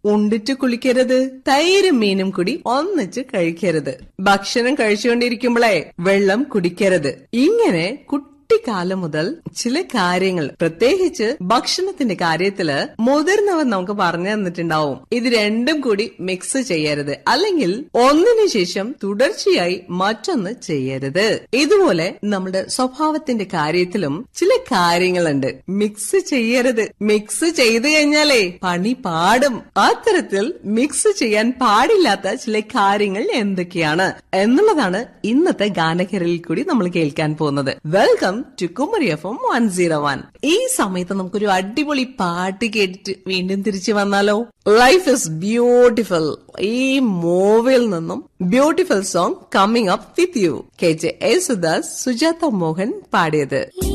ഉണ്ടിട്ട് കുളിക്കരുത് തൈരും മീനും കൂടി ഒന്നിച്ച് കഴിക്കരുത് ഭക്ഷണം കഴിച്ചുകൊണ്ടിരിക്കുമ്പോഴേ വെള്ളം കുടിക്കരുത് ഇങ്ങനെ കുട്ടിക്കാലം മുതൽ ചില കാര്യങ്ങൾ പ്രത്യേകിച്ച് ഭക്ഷണത്തിന്റെ കാര്യത്തില് മുതിർന്നവർ നമുക്ക് പറഞ്ഞു തന്നിട്ടുണ്ടാവും ഇത് രണ്ടും കൂടി മിക്സ് ചെയ്യരുത് അല്ലെങ്കിൽ ഒന്നിനു ശേഷം തുടർച്ചയായി മറ്റൊന്ന് ചെയ്യരുത് ഇതുപോലെ നമ്മുടെ സ്വഭാവത്തിന്റെ കാര്യത്തിലും ചില കാര്യങ്ങളുണ്ട് മിക്സ് ചെയ്യരുത് മിക്സ് ചെയ്തു കഴിഞ്ഞാലേ പണി പാടും അത്തരത്തിൽ മിക്സ് ചെയ്യാൻ പാടില്ലാത്ത ചില കാര്യങ്ങൾ എന്തൊക്കെയാണ് എന്നുള്ളതാണ് ഇന്നത്തെ ഗാനകരയിൽ കൂടി നമ്മൾ കേൾക്കാൻ പോകുന്നത് welcome to Kumari F M one zero one ഈ സമയത്ത് നമുക്കൊരു അടിപൊളി പാട്ട് കേട്ടിട്ട് വീണ്ടും തിരിച്ചു വന്നാലോ ലൈഫ് ഇസ് ബ്യൂട്ടിഫുൾ ഈ മൂവിയിൽ നിന്നും beautiful song coming up with you K J Yesudas Sujatha Mohan പാടിയത്